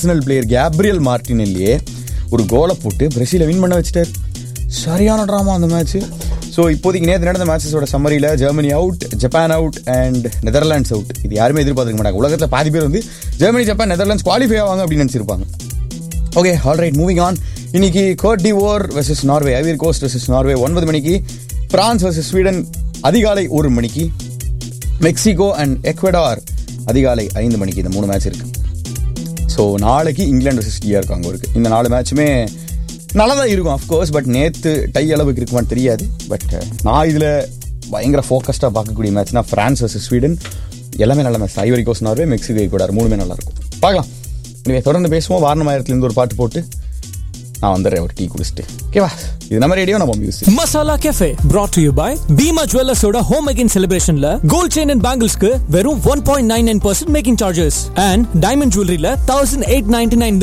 Arsenal player Gabriel மார்டினல்லையே ஒரு கோலை போட்டு பிரேசிலை வின் பண்ண வச்சுட்டார் சரியான ட்ராமா அந்த மேட்ச் ஸோ இப்போதைக்கு நேற்று நடந்த மேட்சஸோட சம்மரியில் Germany out Japan out and Netherlands out இது யாருமே எதிர்பார்த்துக்க மாட்டாங்க உலகத்தில் பாதி பேர் வந்து ஜெர்மனி ஜப்பான் நெதர்லாண்ட்ஸ் குவாலிஃபை ஆவாங்க அப்படின்னு நினச்சிருப்பாங்க okay all right moving on இன்னைக்கு Cote d'Ivoire versus Norway Ivory Coast versus Norway ஒன்பது மணிக்கு பிரான்ஸ் வெர்சஸ் ஸ்வீடன் அதிகாலை ஒரு மணிக்கு மெக்சிகோ அண்ட் எக்வடார் அதிகாலை ஐந்து மணிக்கு இந்த மூணு மேட்ச் இருக்கு ஸோ நாளைக்கு இங்கிலாந்து வெர்சஸ் டிஆர் காங்கோ இருக்கு இந்த நாலு மேட்சுமே நல்லா தான் இருக்கும் அஃப்கோர்ஸ் பட் நேற்று டை அளவுக்கு இருக்குமான்னு தெரியாது பட் நான் இதில் பயங்கர ஃபோக்கஸ்டாக பார்க்கக்கூடிய மேட்ச்னா ஃப்ரான்ஸ் வர்சஸ் ஸ்வீடன் எல்லாமே நல்ல match Ivory Coast Norway Mexico கூட மூணுமே நல்லா இருக்கும் பார்க்கலாம் இனிமே தொடர்ந்து பேசுவோம் வாரணமாயிரத்துலேருந்து ஒரு பாட்டு போட்டு நான் வந்துடுறேன் ஒரு டீ குடிச்சிட்டு ஓகேவா இது நம்ம ரேடியோ நம்ம music masala cafe brought to you by Bhima ஜுவல்லர்ஸோட ஹோம் மேக்கிங் செலிப்ரேஷன்ல கோல்ட் செயின் அண்ட் பேங்கிள்ஸ்க்கு வெறும் one point nine nine percent making charges and diamond ஜுவல்லரியில தௌசண்ட் எயிட் நைன்டி நைன்